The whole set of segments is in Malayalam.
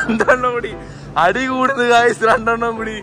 രണ്ടെണ്ണം കൂടി അടി കൂടുന്നു കായ്സ് രണ്ടെണ്ണം കൂടി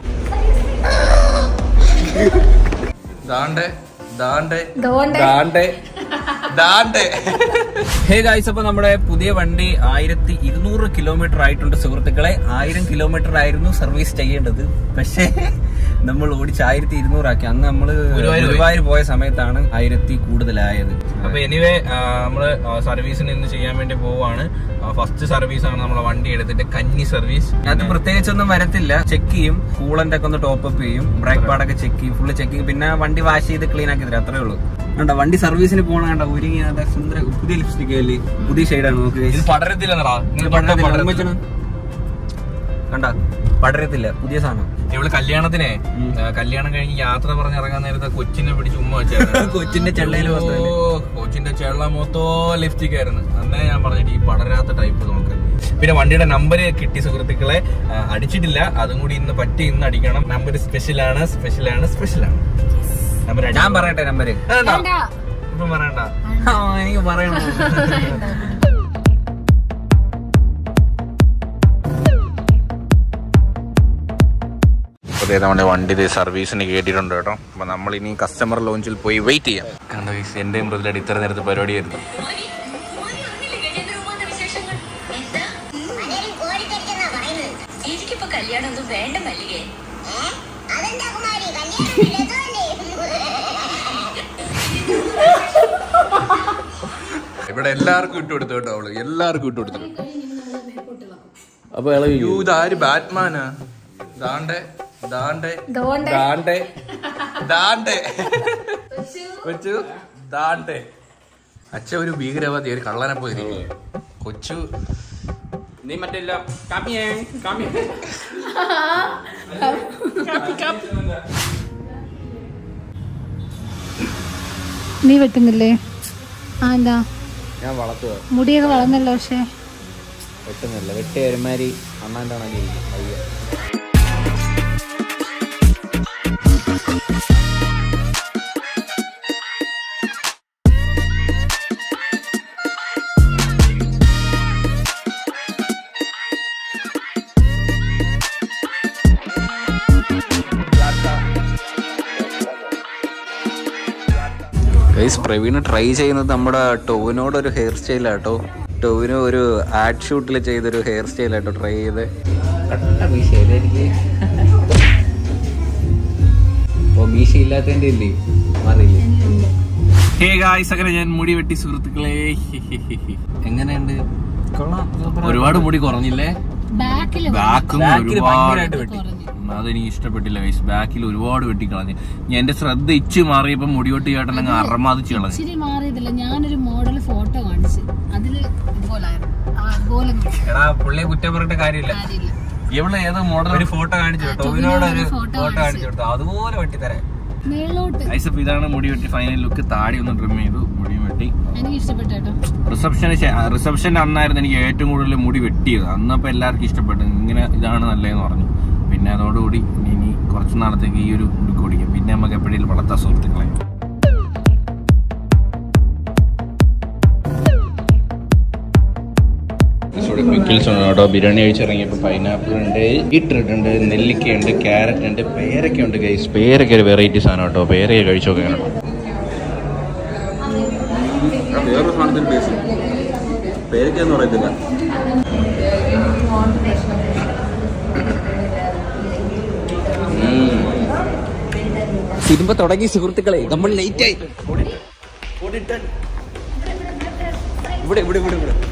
ദാണ്ടെ ദാണ്ടെ ദാണ്ടെ ദാണ്ടെ ഹേ ഗായ്സ് അപ്പൊ നമ്മുടെ പുതിയ വണ്ടി ആയിരത്തി ഇരുന്നൂറ് കിലോമീറ്റർ ആയിട്ടുണ്ട് സുഹൃത്തുക്കളെ ആയിരം കിലോമീറ്റർ ആയിരുന്നു സർവീസ് ചെയ്യേണ്ടത് പക്ഷേ നമ്മൾ ഓടിച്ച് ആയിരത്തി ഇരുന്നൂറാക്കി അന്ന് നമ്മള് ഗുരുവായൂർ പോയി. ഗുരുവായൂർ പോയ സമയത്താണ് ആയിരത്തി കൂടുതലായത് അപ്പൊ എനിവേ നമ്മള് സർവീസിന് ഇന്ന് ചെയ്യാൻ വേണ്ടി പോവാണ് ഫസ്റ്റ് സർവീസ് ആണ് നമ്മളെ വണ്ടി എടുത്തിട്ട് കന്നി സർവീസ് അത് പ്രത്യേകിച്ചൊന്നും വരത്തില്ല ചെക്ക് ചെയ്യും കൂളന്റ് ഒക്കെ ഒന്ന് ടോപ്പ് അപ്പ് ചെയ്യും ബ്രേക്ക് പാഡൊക്കെ ചെക്ക് ചെയ്യും ഫുള്ള് ചെക്ക് ചെയ്യും പിന്നെ വണ്ടി വാഷ് ചെയ്ത് ക്ലീൻ ആക്കി തരാം അത്രേ ഉള്ളൂ കണ്ടോ വണ്ടി സർവീസിന് പോകണ കണ്ടോ ഒരുങ്ങി നല്ല സുന്ദര പുതിയ ലിപ്സ്റ്റിക് അല്ലേ പുതിയ ഷെയ്ഡാണ് നോക്ക് guys. ഇത് പടരത്തില്ലെന്നടാ ഇത് പടരത്തില്ല, ഉമ്മച്ചനും. കണ്ട പടരത്തില്ല പുതിയ സാധനം ഇവള് കല്യാണത്തിനെ ഉം. ആ, കല്യാണം കഴിഞ്ഞ് യാത്ര പറഞ്ഞ് ഇറങ്ങാൻ നേരത്തെ കൊച്ചിനെ പിടിച്ച് ഉമ്മ വെച്ചായിരുന്നു കൊച്ചിന്റെ ചെള്ളയില് വസ്ത്രമില്ലേ? ഓ, കൊച്ചിന്റെ ചെള്ള മൊത്തോ ലിഫ്റ്റിക് ആയിരുന്നു അന്നേ ഞാൻ പറഞ്ഞിട്ട് ഈ പടരാത്ത ടൈപ്പ് നമുക്ക് പിന്നെ വണ്ടിയുടെ നമ്പർ കിട്ടി സുഹൃത്തുക്കളെ ആ, അടിച്ചിട്ടില്ല അതും കൂടി ഇന്ന് പറ്റി ഇന്ന് അടിക്കണം നമ്പർ സ്പെഷ്യലാണ് സ്പെഷ്യലാണ് സ്പെഷ്യലാണ് നമ്പർ ഞാൻ പറയട്ടെ നമ്പര് ഇപ്പൊ പറയണ്ട ആ, എനിക്ക് പറയണം അതെ നമ്മുടെ വണ്ടി സർവീസിന് കേട്ടിട്ടുണ്ട് കേട്ടോ അപ്പൊ നമ്മൾ ഇനി കസ്റ്റമർ ലോഞ്ചിൽ പോയി വെയിറ്റ് ചെയ്യാം കണ്ടോ guys, എന്റെയും മൃദുലായിട്ട് ഇത്ര നേരത്തെ പരിപാടിയായിരുന്നു എനിക്കിപ്പോ കല്യാണം ഒന്നും വേണ്ട മല്ലികേ അതെന്താ കുമാരി കല്യാണം ഇവിടെ എല്ലാവർക്കും ഇട്ട് കൊടുത്തു കേട്ടോ അവള് എല്ലാവർക്കും ഇട്ട് കൊടുത്തു അപ്പൊ ഇളവി അയ്യോ ഇതാര് ബാറ്റ്മാനാ ദാണ്ടെ ദാണ്ടെ ദാണ്ടെ ദാണ്ടെ കൊച്ചു ദാണ്ടെ അച്ഛ ഒരു ഭീകരവാദി ഒരു കള്ളനെ പോയി കൊച്ചു നീ മറ്റില്ല കാപ്പിയേ കാപ്പി നീ വെട്ടുന്നില്ലേ ആ എന്താ ഞാൻ വളർത്തുക മുടിയൊക്കെ വളർന്നല്ലോ പക്ഷേ വെട്ടുന്നില്ല വെട്ടിയ ഒരുമാതിരി അണ്ണാൻ്റെ ആണെങ്കിൽ ഗൈസ് പ്രവീണ് ട്രൈ ചെയ്യുന്നത് നമ്മുടെ ടോവിനോട് ഒരു ഹെയർ സ്റ്റൈലാട്ടോ ടോവിനോ ഒരു ആഡ് ഷൂട്ടിൽ ചെയ്തൊരു ഹെയർ സ്റ്റൈലാട്ടോ ട്രൈ ചെയ്ത് മീശയിലേക്ക് ഓ മീശ ഇല്ലാത്തതിന്റെ ഇല്ലേ മാറിയില്ലേ ഹേ ഗായ്സ് അങ്ങനെ ഞാൻ മുടി വെട്ടി സുഹൃത്തുക്കളെ എങ്ങനെയുണ്ട് കൊള്ളാം ഒരുപാട് മുടി കുറഞ്ഞില്ലേ ബാക്കിൽ ബാക്കും ബാക്കിൽ ഒരുപാട് ഭയങ്കരമായിട്ട് വെട്ടി ഉം, അതെനിക്ക് ഇഷ്ടപ്പെട്ടില്ല ഗൈസ് ബാക്കിൽ ഒരുപാട് വെട്ടിക്കളഞ്ഞു ഞാൻ എന്റെ ശ്രദ്ധ ഇച്ച് മാറിയപ്പോ മുടിവെട്ടി ചേട്ടൻ അങ്ങ് അറമാതിച്ച് കളഞ്ഞു ഇച്ചിരി മാറിയതില്ല ഞാനൊരു മോഡൽ ഫോട്ടോ കാണിച്ചു അതില് ഇതുപോലായിരുന്നു ആ, അതുപോലെ എടാ പുള്ളിയെ കുറ്റം പറഞ്ഞിട്ട് കാര്യമില്ല കാര്യമില്ല ഇവള് ഏതോ മോഡൽ ഒരു ഫോട്ടോ കാണിച്ചു ആ, കേട്ടോ ടോവിനോട് ടോവിനോട് ഒരു ഒരു photo ഫോട്ടോ കാണിച്ചു. കാണിച്ചു കൊടുത്തു അതുപോലെ വെട്ടിത്തരാം മേളിലോട്ട് ഗൈസ് അപ്പൊ ഇതാണ് മുടി വെട്ടി ഫൈനൽ ലുക്ക് താടി ഒന്ന് ട്രിം ചെയ്തു മുടി വെട്ടി എനിക്ക് ഇഷ്ടപ്പെട്ടു കേട്ടോ റിസപ്ഷന് റിസപ്ഷന്റെ അന്നായിരുന്നു എനിക്ക് ഏറ്റവും കൂടുതൽ മുടി വെട്ടിയത് അന്നപ്പോ എല്ലാവർക്കും ഇഷ്ടപ്പെട്ടു ഇങ്ങനെ ഇതാണ് നല്ലതെന്ന് പറഞ്ഞു പിന്നെ അതോടുകൂടി ഇനി ഇനി കുറച്ച് നാളത്തേക്ക് ഈ ഒരു ലുക്ക് ഓടിക്കും പിന്നെ നമുക്ക് എപ്പോഴേലും വളർത്താം സുഹൃത്തുക്കളെ പിക്കിൾസ് ഉണ്ട് കേട്ടോ ബിരിയാണി കഴിച്ചിറങ്ങിയപ്പോൾ പൈനാപ്പിൾ ഉണ്ട് ബീട്രൂട്ട് നെല്ലിക്കയുണ്ട് ക്യാരറ്റ് ഉണ്ട് പേരൊക്കെ ഉണ്ട് ഗൈസ് പേരൊക്കെ ഒരു വെറൈറ്റി സാധനം കേട്ടോ പേരൊക്കെ കഴിച്ചു നോക്കണം വേറൊരു സാധനത്തിന് പേസ് പേരൊക്കെയെന്ന് പറയത്തില്ല സിനിമ തുടങ്ങി സുഹൃത്തുക്കളെ നമ്മൾ ലേറ്റ് ആയി ഇവിടെ ഇവിടെ ഇവിടെ ഇവിടെ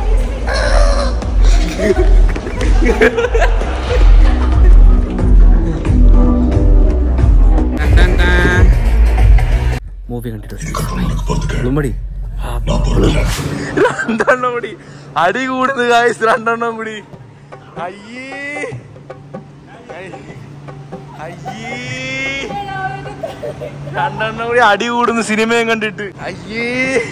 മൂവി കണ്ടിട്ട് ഉളുമ്പടി രണ്ടെണ്ണം കൂടി അടി കൂടുന്നു കായ്സ് രണ്ടെണ്ണം കൂടി അയ്യേ അയ്യേ രണ്ടെണ്ണം കൂടി അടി കൂടുന്നു സിനിമയും കണ്ടിട്ട് അയ്യേ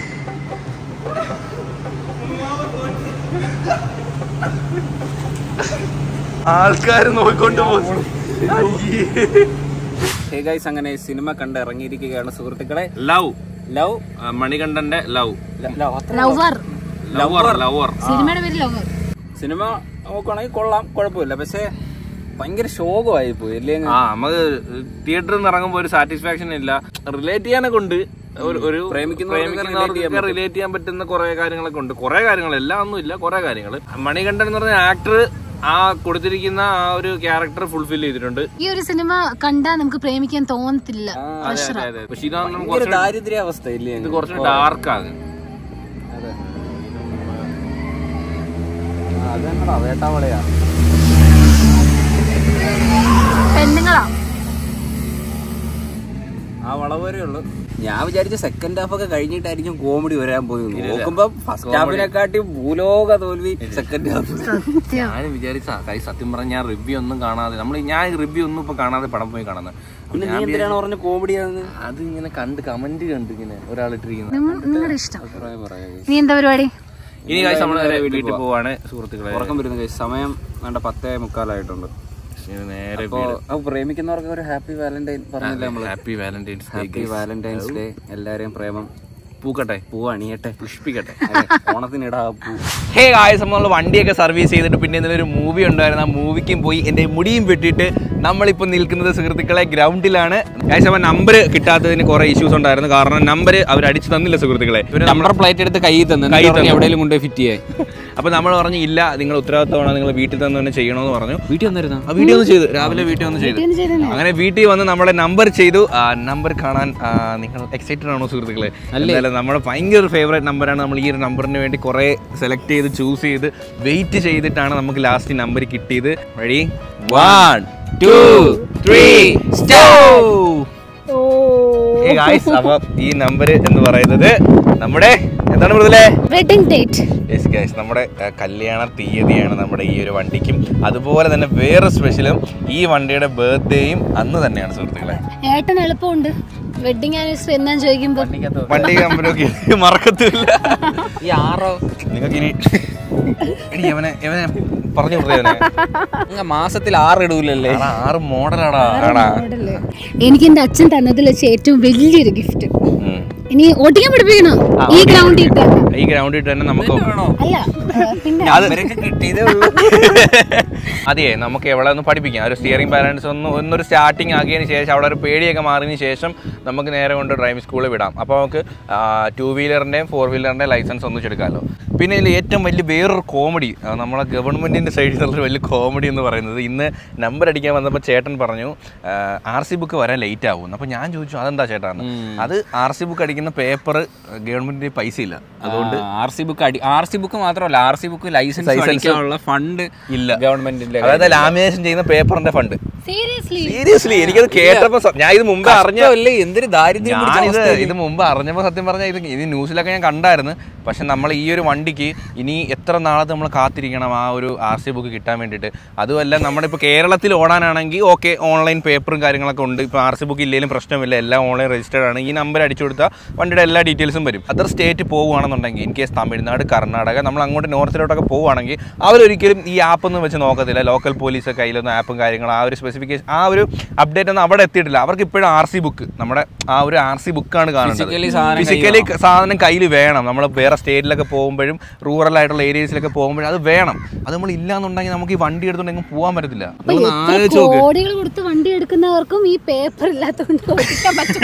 ആൾക്കാർ നോക്കിക്കൊണ്ട് പോകുന്നു അയ്യേ ഹേ ഗൈസ് അങ്ങനെ സിനിമ കണ്ട് ഇറങ്ങിയിരിക്കുകയാണ് സുഹൃത്തുക്കളെ ലവ് ലവ് മണികണ്ഠന്റെ ലവ് ലവർ ലവർ ലവർ സിനിമയുടെ പേര് ലവർ സിനിമ നോക്കുവാണെങ്കിൽ കൊള്ളാം കുഴപ്പമില്ല പക്ഷേ ഭയങ്കര ശോകമായി പോയി അല്ലേ അങ്ങ്? ആ നമുക്ക് തിയേറ്ററിൽ നിന്ന് ഇറങ്ങുമ്പോൾ ഒരു സാറ്റിസ്ഫാക്ഷൻ ഇല്ല റിലേറ്റ് ചെയ്യാനൊക്കെ ഉണ്ട് ഒരു ഒരു പ്രേമിക്കുന്നവർക്ക് പ്രേമിക്കുന്നവർക്ക് റിലേറ്റ് ചെയ്യാൻ പറ്റുന്ന കുറെ കാര്യങ്ങളൊക്കെ ഉണ്ട് കുറെ കാര്യങ്ങൾ എല്ലാം ഒന്നും ഇല്ല കുറെ കാര്യങ്ങൾ മണികണ്ഠൻ എന്ന് പറഞ്ഞ ആക്ടർ ആ കൊടുത്തിരിക്കുന്ന ആ ഒരു ക്യാരക്ടർ ഫുൾഫിൽ ചെയ്തിട്ടുണ്ട് ഈ ഒരു സിനിമ കണ്ടാൽ നമുക്ക് പ്രേമിക്കാൻ തോന്നത്തില്ല അതെ അതെ അതെ പക്ഷെ ഇതാണ് നമുക്ക് ഭയങ്കര കുറച്ച് ദാരിദ്ര്യാവസ്ഥ ഇല്ലേ ഇത് അങ്ങ്? കുറച്ച് ഡാർക്ക് ആകും ആ, അത് തന്നെടാ വേട്ടാവളയാ പെണ്ണുങ്ങളാ ആ വളവ് വരെ ഉള്ളു ഞാൻ വിചാരിച്ച സെക്കൻഡ് ഹാഫ് ഒക്കെ കഴിഞ്ഞിട്ടായിരിക്കും കോമഡി വരാൻ പോയി നോക്കുമ്പോ ഫസ്റ്റ് ഹാഫിനെക്കാട്ടി ഭൂലോക തോൽവി സെക്കൻഡ് ഹാഫ് ഞാൻ വിചാരിച്ച കാര്യം സത്യം പറഞ്ഞ ഞാൻ റിവ്യൂ ഒന്നും കാണാതെ നമ്മൾ ഞാൻ റിവ്യൂ ഒന്നും ഇപ്പൊ കാണാതെ പടം പോയി കാണുന്നത് പിന്നെ നീ എന്തിനാണ് പറഞ്ഞ കോമഡിയാന്ന് അത് ഇങ്ങനെ കണ്ട് കമന്റ് കണ്ട് ഇങ്ങനെ ഒരാൾ ഇട്ടിരിക്കുന്നത് നിങ്ങളുടെ ഇഷ്ടം പറയാ പറയാ നീ എന്താ പരിപാടി ഇനി കാര്യം നമ്മൾ നേരെ വീട്ടിൽ പോവാണ് സുഹൃത്തുക്കളെ ഉറക്കം വരുന്ന guys. സമയം വേണ്ട പത്തേ മുക്കാലായിട്ടുണ്ട് ഇനി നേരെ അപ്പൊ അപ്പൊ പ്രേമിക്കുന്നവർക്ക് ഒരു ഹാപ്പി വാലന്റൈൻ പറഞ്ഞില്ലേ നമ്മള് happy valentine's day happy valentine's day എല്ലാരെയും പ്രേമം പൂക്കട്ടെ പൂ അണിയട്ടെ പുഷ്പിക്കട്ടെ അതെ, ഓണത്തിനിടാ പൂ ഹേ ഗായ്സ് നമ്മൾ വണ്ടിയൊക്കെ സർവീസ് ചെയ്തിട്ട് പിന്നെ ഇതിലൊരു മൂവി ഉണ്ടായിരുന്നു ആ മൂവിക്കും പോയി എൻ്റെ മുടിയും വെട്ടിയിട്ട് നമ്മളിപ്പോൾ നിൽക്കുന്നത് സുഹൃത്തുക്കളെ ഗ്രൗണ്ടിലാണ് ഗായ്സ് അപ്പോൾ നമ്പർ കിട്ടാത്തതിന് കുറേ ഇഷ്യൂസ് ഉണ്ടായിരുന്നു കാരണം നമ്പർ അവർ അടിച്ചു തന്നില്ല സുഹൃത്തുക്കളെ ഇവര് നമ്മൾ നമ്പർ പ്ലേറ്റ് എടുത്ത് കൈ തന്നു കൈ തന്നു. എവിടെയെങ്കിലും കൊണ്ടുപോയി ഫിറ്റ് ചെയ്യാൻ അപ്പോൾ നമ്മൾ പറഞ്ഞു ഇല്ല നിങ്ങൾ ഉത്തരവാദിത്തമാണ് നിങ്ങൾ വീട്ടിൽ തന്നെ തന്നെ ചെയ്യണമെന്ന് പറഞ്ഞു വീട്ടിൽ വന്നിരുന്നു ആ വീട്ടിൽ ഒന്ന് ചെയ്തു രാവിലെ വീട്ടിൽ ഒന്ന് ചെയ്തു വീട്ടിൽ ചെയ്തല്ലേ? അങ്ങനെ വീട്ടിൽ വന്ന് നമ്മുടെ നമ്പർ ചെയ്തു ആ നമ്പർ കാണാൻ ആ, നിങ്ങൾ എക്സൈറ്റഡ് ആണോ സുഹൃത്തുക്കളെ എന്തായാലും നമ്മുടെ ഭയങ്കര ഫേവറേറ്റ് നമ്പറാണ് നമ്മൾ ഈ ഒരു നമ്പറിന് വേണ്ടി കുറേ സെലക്ട് ചെയ്ത് ചൂസ് ചെയ്ത് വെയിറ്റ് ചെയ്തിട്ടാണ് നമുക്ക് ലാസ്റ്റ് നമ്പർ കിട്ടിയത് റെഡി വൺ ടു ത്രീ അപ്പൊ ഈ നമ്പർ എന്ന് പറയുന്നത് നമ്മുടെ എന്താണ് മൃദുലേ വെഡിങ് ഡേറ്റ് യെസ് ഗൈസ് നമ്മുടെ ആ, കല്യാണ തീയതിയാണ് നമ്മുടെ ഈ ഒരു വണ്ടിക്കും അതുപോലെ തന്നെ വേറെ സ്പെഷ്യലും ഈ വണ്ടിയുടെ ബർത്ത്ഡേയും അന്ന് തന്നെയാണ് സുഹൃത്തുക്കളെ ഏട്ടൻ എളുപ്പമുണ്ട് വെഡിങ് ആനിവേഴ്സറി എന്നാന്ന് ചോദിക്കുമ്പോ വണ്ടി നമ്പരൊക്കെ മറക്കത്തില്ല ഈ ആറോ നിങ്ങൾക്ക് ഇനി എടി അവനെ അവനെ പറഞ്ഞു വിട്ടേ അങ്ങ് മാസത്തിൽ ആറ് ഇടൂലല്ലേ ആറ് മോഡലാടാ ആടാ മോഡല്. എനിക്ക് എന്റെ അച്ഛൻ തന്നതിൽ വെച്ച് ഏറ്റവും വലിയൊരു ഗിഫ്റ്റ് ഉം. ഇനി ഓട്ടിക്കാൻ പഠിപ്പിക്കണോ ഈ ഗ്രൗണ്ടിൽ ഇട്ട് ഈ ഗ്രൗണ്ടിൽ തന്നെ നമുക്ക് അല്ല ആ, പിന്നെ അത് കിട്ടിയതേ ഉള്ളൂ അതെ നമുക്ക് എവിടെ ഒന്ന് പഠിപ്പിക്കാം ഒരു സ്റ്റിയറിംഗ് ബാലൻസ് ഒന്ന് ഒന്നൊരു സ്റ്റാർട്ടിങ് ആക്കിയതിന് ശേഷം അവിടെ ഒരു പേടിയൊക്കെ മാറിയതിന് ശേഷം നമുക്ക് നേരെ കൊണ്ട് ഡ്രൈവിംഗ് സ്കൂളിൽ വിടാം അപ്പോൾ നമുക്ക് ടൂ വീലറിൻ്റെയും ഫോർ വീലറിൻ്റെയും ലൈസൻസ് ഒന്നിച്ചെടുക്കാമല്ലോ പിന്നെ ഇതിൽ ഏറ്റവും വലിയ വേറൊരു കോമഡി നമ്മളെ ഗവൺമെൻറ്റിൻ്റെ സൈഡിൽ നിന്നുള്ളൊരു വലിയ കോമഡി എന്ന് പറയുന്നത് ഇന്ന് നമ്പർ അടിക്കാൻ വന്നപ്പോൾ ചേട്ടൻ പറഞ്ഞു ആർ സി ബുക്ക് വരാൻ ലേറ്റ് ആവും അപ്പോൾ ഞാൻ ചോദിച്ചു അതെന്താ ചേട്ടാന്ന് അത് ആർ സി ബുക്ക് അടിക്കുന്ന പേപ്പർ ഗവൺമെൻറ്റിൻ്റെ പൈസ ഇല്ല അതുകൊണ്ട് ആർ സി ബുക്ക് അടി ആർ സി ബുക്ക് മാത്രമല്ല ആർ സി ബുക്ക് ലൈസൻസ് അടിക്കാനുള്ള ഫണ്ട് ഇല്ല ഗവൺമെന്റിന്റെ അതായത് ലാമിനേഷൻ ചെയ്യുന്ന പേപ്പറിന്റെ ഫണ്ട് സീരിയസ്ലി സീരിയസ്ലി എനിക്കത് കേട്ടപ്പോ സ- ഞാൻ ഇത് മുമ്പ് അറിഞ്ഞ അല്ലേ എന്തൊരു ദാരിദ്ര്യം പിടിച്ച ഞാനിത് അവസ്ഥയല്ലേ? ഇത് മുമ്പ് അറിഞ്ഞപ്പോൾ സത്യം പറഞ്ഞാൽ ഇത് ഇത് ന്യൂസിലൊക്കെ ഞാൻ കണ്ടായിരുന്നു പക്ഷെ നമ്മൾ ഈ ഒരു വണ്ടിക്ക് ഇനി എത്ര നാളത്തെ നമ്മൾ കാത്തിരിക്കണം ആ ഒരു ആർ സി ബുക്ക് കിട്ടാൻ വേണ്ടിയിട്ട് അതുമല്ല നമ്മുടെ ഇപ്പോൾ കേരളത്തിൽ ഓടാനാണെങ്കിൽ ഓക്കെ ഓൺലൈൻ പേപ്പറും കാര്യങ്ങളൊക്കെ ഉണ്ട് ഇപ്പോൾ ആർ സി ബുക്ക് ഇല്ലെങ്കിലും പ്രശ്നമില്ല എല്ലാം ഓൺലൈൻ രജിസ്റ്റേർഡ് ആണ് ഈ നമ്പർ അടിച്ചു കൊടുത്താൽ വണ്ടിയുടെ എല്ലാ ഡീറ്റെയിൽസും വരും അതർ സ്റ്റേറ്റ് പോവുകയാണെന്നുണ്ടെങ്കിൽ ഇൻ കേസ് തമിഴ്നാട് കർണാടക നമ്മൾ അങ്ങോട്ട് നോർത്തിലോട്ടൊക്കെ പോവുകയാണെങ്കിൽ അവരൊരിക്കലും ഈ ആപ്പ് ഒന്നും വെച്ച് നോക്കത്തില്ല ലോക്കൽ പോലീസ് കയ്യിലൊന്നും ആപ്പും കാര്യങ്ങളും ആ ഒരു സ്പെസിഫിക്കേഷൻ ആ ഒരു അപ്ഡേറ്റ് ഒന്നും അവിടെ എത്തിയിട്ടില്ല അവർക്ക് ഇപ്പോഴും ആർ സി ബുക്ക് നമ്മുടെ ആ ഒരു ആർ സി ബുക്കാണ് Physically സാധനം കാണുന്നത് ഫിസിക്കലി സാധനം കയ്യിൽ വേണം നമ്മൾ വേറെ സ്റ്റേറ്റിലൊക്കെ പോകുമ്പോഴും റൂറൽ ആയിട്ടുള്ള ഏരിയസിലൊക്കെ പോകുമ്പോഴും അത് വേണം അത് നമ്മൾ ഇല്ലാന്നുണ്ടെങ്കിൽ നമുക്ക് ഈ വണ്ടി എടുത്തുണ്ടെങ്കിൽ പോകാൻ പറ്റത്തില്ല അപ്പൊ നിങ്ങളൊന്ന് എത്ര ആലോചിച്ച് നോക്ക്. കോടികൾ കൊടുത്ത് വണ്ടി എടുക്കുന്നവർക്കും ഈ പേപ്പർ ഇല്ലാത്തതുകൊണ്ട് ഓടിക്കാൻ പറ്റില്ല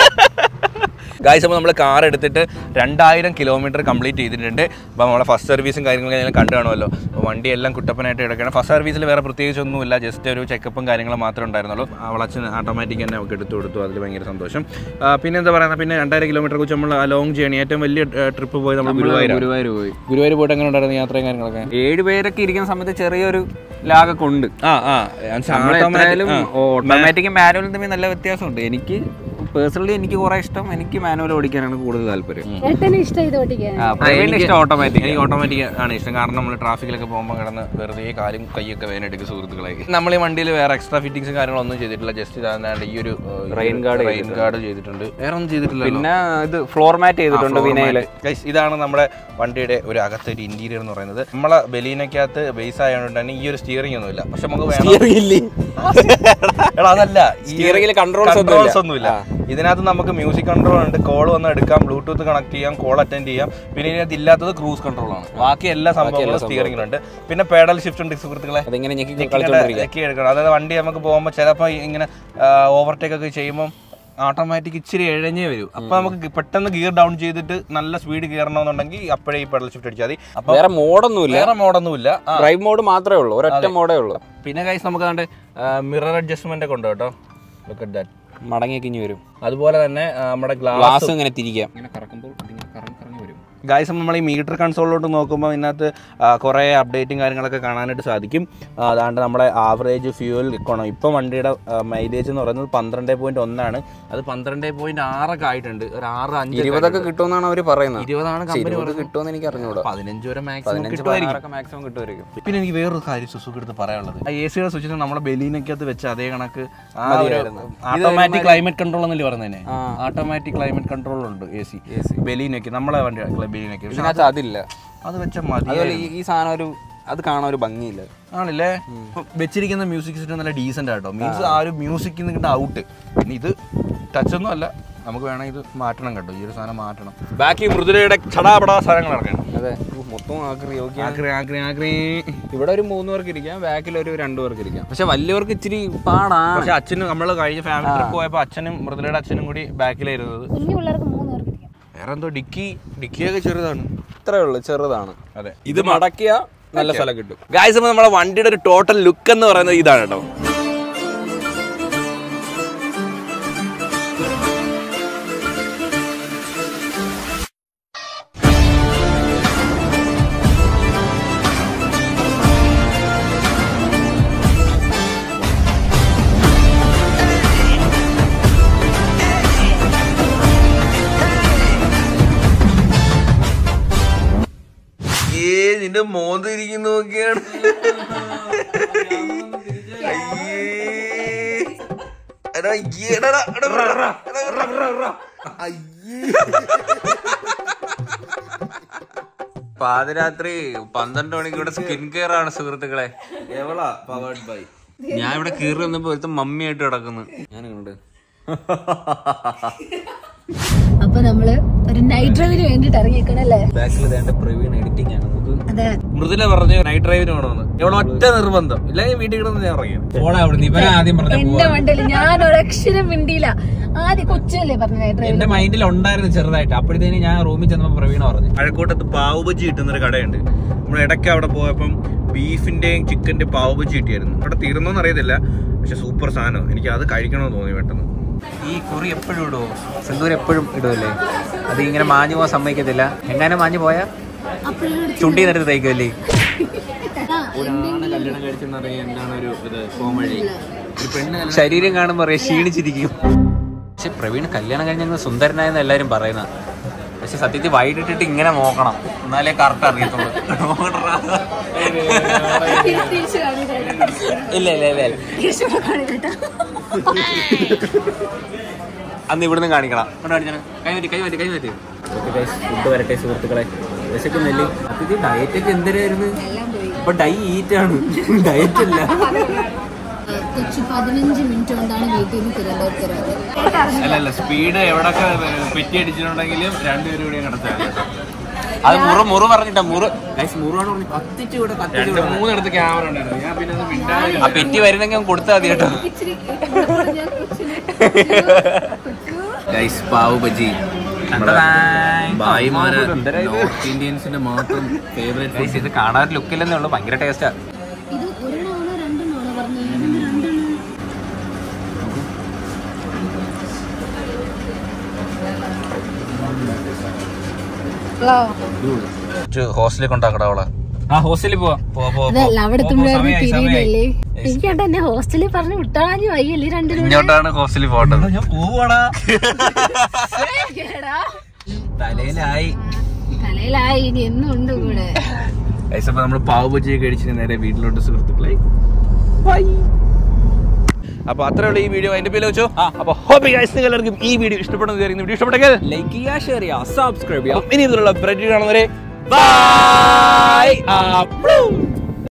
ഗായ്സ് അപ്പോൾ നമ്മൾ കാർ എടുത്തിട്ട് രണ്ടായിരം കിലോമീറ്റർ കംപ്ലീറ്റ് ചെയ്തിട്ടുണ്ട് അപ്പോൾ നമ്മളെ ഫസ്റ്റ് സർവീസും കാര്യങ്ങളൊക്കെ ഞാൻ കണ്ടു കാണുമല്ലോ അപ്പോൾ വണ്ടി എല്ലാം കുട്ടപ്പനായിട്ട് എടുക്കണം ഫസ്റ്റ് സർവീസിൽ വേറെ പ്രത്യേകിച്ച് ഒന്നുമില്ല ജസ്റ്റ് ഒരു ചെക്കപ്പും കാര്യങ്ങളും മാത്രമേ ഉണ്ടായിരുന്നുള്ളൂ അവളച്ഛൻ ഓട്ടോമാറ്റിക് തന്നെ നമുക്ക് എടുത്തു കൊടുത്തു അതിൽ ഭയങ്കര സന്തോഷം ആ, പിന്നെ എന്താ പറയുക പിന്നെ രണ്ടായിരം കിലോമീറ്റർ കുറിച്ച് നമ്മൾ ആ ലോങ് ജേണി ഏറ്റവും വലിയ ട്രിപ്പ് പോയി നമ്മൾ ഗുരുവായൂർ ഗുരുവായൂർ പോയി ഗുരുവായൂർ പോയിട്ട് എങ്ങനെ ഉണ്ടായിരുന്നു യാത്രയും കാര്യങ്ങളൊക്കെ ഏഴ് പേരൊക്കെ ഇരിക്കുന്ന സമയത്ത് ചെറിയൊരു ലാഗൊക്കെ ഉണ്ട് ആ ആ നമ്മൾ എത്രയായാലും ഓട്ടോമാറ്റിക്കും മാനുവലും തമ്മിൽ നല്ല വ്യത്യാസമുണ്ട് എനിക്ക് പേഴ്സണലി എനിക്ക് കുറെ ഇഷ്ടം എനിക്ക് മാനുവൽ ഓടിക്കാനാണ് കൂടുതൽ താല്പര്യം ഏട്ടന് ഇഷ്ടം ഇത് ഓടിക്കാൻ ആ, പ്രവീണിന് ഇഷ്ടം ഓട്ടോമാറ്റിക് എനിക്ക് ഓട്ടോമാറ്റിക് ആണ് ഇഷ്ടം കാരണം നമ്മൾ ട്രാഫിക്കിലൊക്കെ പോകുമ്പോൾ കിടന്ന് വെറുതെ കാലും കൈയൊക്കെ വേദനയെടുക്കും സുഹൃത്തുക്കളെ നമ്മൾ ഈ വണ്ടിയിൽ വേറെ എക്സ്ട്രാ ഫിറ്റിങ്സും കാര്യങ്ങളൊന്നും ചെയ്തിട്ടില്ല ജസ്റ്റ് ഇതാണ്ട് ഈ ഒരു Rain guard റെയിൻ ഗാർഡ് ചെയ്തിട്ടുണ്ട് വേറെ ഒന്നും ചെയ്തിട്ടില്ല പിന്നെ ഇത് ഫ്ലോർ മാറ്റ് ചെയ്തിട്ടുണ്ട് വിനയില് ഇതാണ് നമ്മുടെ വണ്ടിയുടെ ഒരു അകത്തെ ഒരു ഇന്റീരിയർ എന്ന് പറയുന്നത് നമ്മളെ ബലീനക്കകത്ത് ബേസ് ആയതുകൊണ്ട് തന്നെ ഈ ഒരു സ്റ്റിയറിംഗ് ഒന്നുമില്ല പക്ഷെ നമുക്ക് വേണം എടാ അതല്ല Steering ല് controls ഒന്നുമില്ല. കൺട്രോൾസ് ഒന്നുമില്ല ഇതിനകത്ത് നമുക്ക് മ്യൂസിക് കൺട്രോൾ ഉണ്ട് കോൾ വന്ന് എടുക്കാം ബ്ലൂടൂത്ത് കണക്ട് ചെയ്യാം കോൾ അറ്റൻഡ് ചെയ്യാം പിന്നെ ഇതിനകത്ത് ഇല്ലാത്തത് ക്രൂസ് കൺട്രോൾ ആണ് ബാക്കി എല്ലാ സംഭവങ്ങളും സ്റ്റിയറിംഗിലുണ്ട് പിന്നെ പേഡൽ ഷിഫ്റ്റ് ഉണ്ട് സുഹൃത്തുക്കളെ അതിങ്ങനെ ഞെക്കി ഞെക്കി കളിച്ചോണ്ടിരിക്കുക ഞെക്കി എടുക്കണം അതായത് വണ്ടി നമുക്ക് പോകുമ്പോൾ ചിലപ്പോൾ ഇങ്ങനെ ഓവർടേക്ക് ഒക്കെ ചെയ്യുമ്പോൾ ഓട്ടോമാറ്റിക് ഇച്ചിരി ഇഴഞ്ഞേ വരും അപ്പൊ നമുക്ക് പെട്ടെന്ന് ഗിയർ ഡൗൺ ചെയ്തിട്ട് നല്ല സ്പീഡ് കയറണമെന്നുണ്ടെങ്കിൽ അപ്പോഴേ ഈ പെഡൽ ഷിഫ്റ്റ് അടിച്ചാൽ മതി അപ്പൊ വേറെ മോഡൊന്നുമില്ല വേറെ മോഡൊന്നുമില്ല ആ, ഡ്രൈവ് മോഡ് മാത്രമേ ഉള്ളൂ ഒരൊറ്റ മോഡേ ഉള്ളൂ പിന്നെ കൈസ് നമുക്ക് കണ്ട് മിറർ അഡ്ജസ്റ്റ്മെന്റ് ഒക്കെ ഉണ്ട് കേട്ടോ ലുക്ക് അറ്റ് ദാറ്റ് മടങ്ങി കിഞ്ഞു വരും അതുപോലെ തന്നെ ആ, നമ്മുടെ ഗ്ലാസ് ഗ്ലാസ് ഇങ്ങനെ തിരിക്കാം ഇങ്ങനെ കറക്കുമ്പോൾ ഇതിങ്ങനെ കറങ്ങി കറങ്ങി വരും ഗായ്സ് നമ്മൾ ഈ മീറ്റർ കൺസോളിലോട്ട് നോക്കുമ്പോൾ ഇതിനകത്ത് ആ, കുറേ അപ്ഡേറ്റും കാര്യങ്ങളൊക്കെ കാണാനായിട്ട് സാധിക്കും ആ, അതാണ്ട് നമ്മുടെ ആവറേജ് ഫ്യൂവൽ ഇക്കോണം ഇപ്പം വണ്ടിയുടെ മൈലേജ് എന്ന് പറയുന്നത് പന്ത്രണ്ട് പോയിന്റ് ഒന്നാണ് അത് പന്ത്രണ്ട് പോയിന്റ് ആറൊക്കെ ആയിട്ടുണ്ട് ഒരു ആറ് അഞ്ച് ഇരുപതൊക്കെ കിട്ടുമെന്നാണ് അവർ പറയുന്നത് ഇരുപതാണ് പക്ഷേ കമ്പനി ഇരുപത് കിട്ടുമെന്ന് എനിക്ക് അറിഞ്ഞൂടാ പതിനഞ്ച് വരെ മാക്സിമം പതിനഞ്ച് കിട്ടുമായിരിക്കും പതിനാറൊക്കെ മാക്സിമം കിട്ടുമായിരിക്കും പിന്നെ എനിക്ക് വേറൊരു കാര്യം സുസുക്ക് എടുത്ത് പറയാനുള്ളത് ആ എ സിയുടെ സ്വിച്ചിന് നമ്മുടെ ബെലീനക്കകത്ത് വെച്ച അതേ കണക്ക് ഓട്ടോമാറ്റിക് ക്ലൈമറ്റ് കൺട്രോൾ എന്നല്ലേ പറയുന്നതിനെ ആ. ഓട്ടോമാറ്റിക് ക്ലൈമറ്റ് കൺട്രോൾ ഉണ്ട് എ സി ബെലീനൊക്കെ നമ്മളെ വണ്ടി ബെലീനൊക്കെ പക്ഷെ ഇതിനകത്ത് അതില്ല അത് വെച്ച മതി അതുപോലെ ഈ- ഈ സാധനം ഒരു അത് കാണാൻ ഒരു ഭംഗിയില്ല ആണല്ലേ ഇപ്പൊ വെച്ചിരിക്കുന്ന മ്യൂസിക് സിസ്റ്റം നല്ല ഡീസന്റ് ആട്ടോ മീൻസ് ആ ഒരു മ്യൂസിക് നിൽക്കുന്ന ഔട്ട് ഇനി ഇത് ടച്ച് ഒന്നും അല്ല നമുക്ക് വേണം ഇത് മാറ്റണം കേട്ടോ ഈ ഒരു സാധനം മാറ്റണം ബാക്കി മൃദുലയുടെ ചടാപടാ സാധനങ്ങൾ ഇറക്കണം അതെ ഉം, മൊത്തം ആക്രി യോഗ്യ ആക്രി ആക്രി ആക്രി ഇവിടെ ഒരു മൂന്ന് പേർക്ക് ഇരിക്കാം ബാക്കിൽ ഒരു രണ്ടു പേർക്ക് ഇരിക്കാം പക്ഷെ വലിയവർക്ക് ഇച്ചിരി പാടാണ് പക്ഷെ അച്ഛനും നമ്മൾ കഴിഞ്ഞ ഫാമിലി ട്രിപ്പ് പോയപ്പോൾ അച്ഛനും മൃദുലയുടെ അച്ഛനും കൂടി ബാക്കിലായിരുന്നത് കുഞ്ഞു പിള്ളേർക്ക് മൂന്ന് പേർക്ക് ഇരിക്കാം വേറെ എന്തോ ഡിക്കി ഡിക്കിയൊക്കെ ചെറുതാണ് ഇത്രേ ഉള്ളൂ ചെറുതാണ് അതെ ഇത് മടക്കിയ നല്ല സ്ഥലം കിട്ടും ഗായ്സ് അപ്പോൾ നമ്മുടെ വണ്ടിയുടെ ഒരു ടോട്ടൽ ലുക്ക് എന്ന് പറയുന്നത് ഇതാണ് കേട്ടോ ഏ നിന്റെ മോന്തിരിക്കുന്നു നോക്കിയാണ് അയ്യേ. എടാ, അയ്യേ, എടാ, എടാ, എടാ, എടാ, എടാ, എടാ, എടാ, എടാ. അയ്യേ. പാതിരാത്രി പന്ത്രണ്ട് മണിക്ക് ഇവിടെ സ്കിൻ കെയർ ആണ് സുഹൃത്തുക്കളെ എവളാ പവേർഡ് ബൈ ഞാൻ ഇവിടെ കീറി വന്നപ്പോ ഒരുത്ത മമ്മിയായിട്ട് കിടക്കുന്നു ഞാനുണ്ട് അപ്പൊ നമ്മള് ഒരു നൈറ്റ് ഡ്രൈവിന് വേണ്ടിട്ട് ഇറങ്ങിയേക്കണല്ലേ ബാക്കിൽ വേണ്ട പ്രവീൺ എഡിറ്റിംഗ് ആണ് നമുക്ക് അതെ മൃദുല പറഞ്ഞു നൈറ്റ് ഡ്രൈവിന് വേണമെന്ന് ഇവിടെ ഒറ്റ നിർബന്ധം ഇല്ലെങ്കിൽ വീട്ടിൽ കിടന്ന് ഞാൻ ഇറങ്ങി ഓടാ അവിടെ ഇവൻ ആദ്യം പറഞ്ഞ എന്റെ മണ്ടയില് ഞാൻ ഒരക്ഷരം മിണ്ടിയില്ല ആദ്യം കൊച്ചല്ലേ പറഞ്ഞു നൈറ്റ് ഡ്രൈവിന് എന്റെ മൈൻഡിൽ ഉണ്ടായിരുന്നു ചെറുതായിട്ട് അപ്പോഴത്തേന് ഞാൻ റൂമിൽ ചെന്നപ്പോ പ്രവീണ പറഞ്ഞു അഴക്കൂട്ടത്ത് പാവ് ബജി കിട്ടുന്നൊരു കടയുണ്ട് നമ്മൾ ഇടയ്ക്ക് അവിടെ പോയപ്പം ബീഫിന്റെയും ചിക്കന്റെ പാവ് ബജി കിട്ടിയായിരുന്നു അവിടെ തീർന്നോന്ന് അറിയത്തില്ല പക്ഷെ സൂപ്പർ സാധനം എനിക്ക് അത് കഴിക്കണമെന്ന് തോന്നി പെട്ടെന്ന് ഈ കുറി എപ്പോഴും ഇടുവോ സിന്ദൂർ എപ്പോഴും ഇടുമല്ലേ അത് ഇങ്ങനെ മാഞ്ഞു പോകാൻ സമ്മതിക്കത്തില്ല എങ്ങാനും മാഞ്ഞു പോയാ ചുണ്ടി നിന്നെടുത്ത് തയ്ക്കുമല്ലേ കല്യാണം കഴിച്ചെന്ന് അറിയാൻ എന്താണ് ഒരു ഇത് കോമഴി ഒരു പെണ്ണ് ശരീരം കാണുമ്പോൾ അറിയാം ക്ഷീണിച്ചിരിക്കും പക്ഷെ പ്രവീൺ കല്യാണം കഴിഞ്ഞ സുന്ദരനായെന്ന് എല്ലാരും പറയുന്ന പക്ഷെ സത്യത്തിൽ വൈകിട്ടിട്ട് ഇങ്ങനെ നോക്കണം എന്നാലേ കറക്റ്റ് അറിയത്തുള്ളൂ തിരിച്ചു കാണിക്കട്ടെ ഇല്ല ഇല്ല ഇല്ല ഇല്ല. തിരിച്ചു കാണിക്കട്ടെ അന്ന് ഇവിടുന്ന് കാണിക്കണം കൈവറ്റി കൈവറ്റി കൈവറ്റി ഫുഡ് വരട്ടെ സുഹൃത്തുക്കളെ വിശക്കുന്നില്ലേ സത്യത്തിൽ ഡയറ്റ് ഒക്കെ എന്തിനായിരുന്നു ഇപ്പൊ ഡൈ ഈറ്റ് ആണ് ഡയറ്റ് അല്ല കൊച്ചു പതിനഞ്ച് മിനിറ്റ് കൊണ്ടാണ് വീട്ടിൽ നിന്ന് തിരുവനന്തപുരത്ത് വരുന്നത് അല്ല അല്ല സ്പീഡ് എവിടൊക്കെ പെറ്റി അടിച്ചിട്ടുണ്ടെങ്കിലും രണ്ടുപേരും കൂടി കിടത്താം അത് മുറു മുറു പറഞ്ഞിട്ടാ മുറു ഗൈസ് മുറുവാണ് പറഞ്ഞു കത്തിച്ചു ഇവിടെ കത്തിച്ചു രണ്ട് മൂന്നിടത്ത് ക്യാമറ ഉണ്ടായിരുന്നു ഞാൻ പിന്നെ ഒന്ന് മിണ്ടാതെ ആ പെറ്റി വരുന്നെങ്കിൽ അവൻ കൊടുത്താൽ മതി കേട്ടോ ഇച്ചിരി ഞാൻ കൊച്ചിനെ ഗൈസ് പാവ് ബജി ഭായിമാര് നോർത്ത് ഇന്ത്യൻസിന്റെ മാത്രം ഫേവറേറ്റ് ഗൈസ് ഇത് കാണാൻ ലുക്കില്ലെന്നേ ഉള്ളൂ ഭയങ്കര ടേസ്റ്റാ ഇത് ഒരെണ്ണമാണോ രണ്ടെണ്ണമാണോ പറഞ്ഞത് രണ്ടെണ്ണം ഹോസ്റ്റലിൽ കൊണ്ടാക്കടാ അവളെ ആ ഹോസ്റ്റലിൽ പോവാ പോ, പോ, പോ. അതല്ല അവിടെ പോ, പോ, തുമ്പായിരുന്നു സമയായി, സമയായി. തിരിയില്ലല്ലേ എനിക്ക് കണ്ട എന്നെ ഹോസ്റ്റലിൽ പറഞ്ഞ് വിട്ടാഞ്ഞു വയ്യല്ലേ രണ്ടുപേരും ഇങ്ങോട്ടാണ് ഹോസ്റ്റലിൽ പോകേണ്ടത് ഞാൻ പോവാടാ കേടാ. തലയിലായി തലയിലായി ഇനി എന്നും ഉണ്ട് കൂടെ ഗൈസ് അപ്പൊ നമ്മള് പാവ് ബജിയൊക്കെ കഴിച്ചിട്ട് നേരെ വീട്ടിലോട്ട് സുഹൃത്തുക്കളെ അപ്പൊ അത്രേ ഉള്ളൂ ഈ വീഡിയോ അതിന്റെ പേര് വെച്ചോ അപ്പൊ ഹോപ്പി ഗൈസ് നിങ്ങൾ എല്ലാവർക്കും ഈ വീഡിയോ ഇഷ്ടപ്പെടുന്ന വിചാരിക്കുന്നു വീഡിയോ ഇഷ്ടപ്പെട്ടെങ്കിൽ ലൈക്ക് ചെയ്യാ ഷെയർ ചെയ്യാ സബ്സ്ക്രൈബ് ചെയ്യാം ഇനി ഇതിലുള്ള ബ്രെഡ് കാണുന്നവരെ ബൈ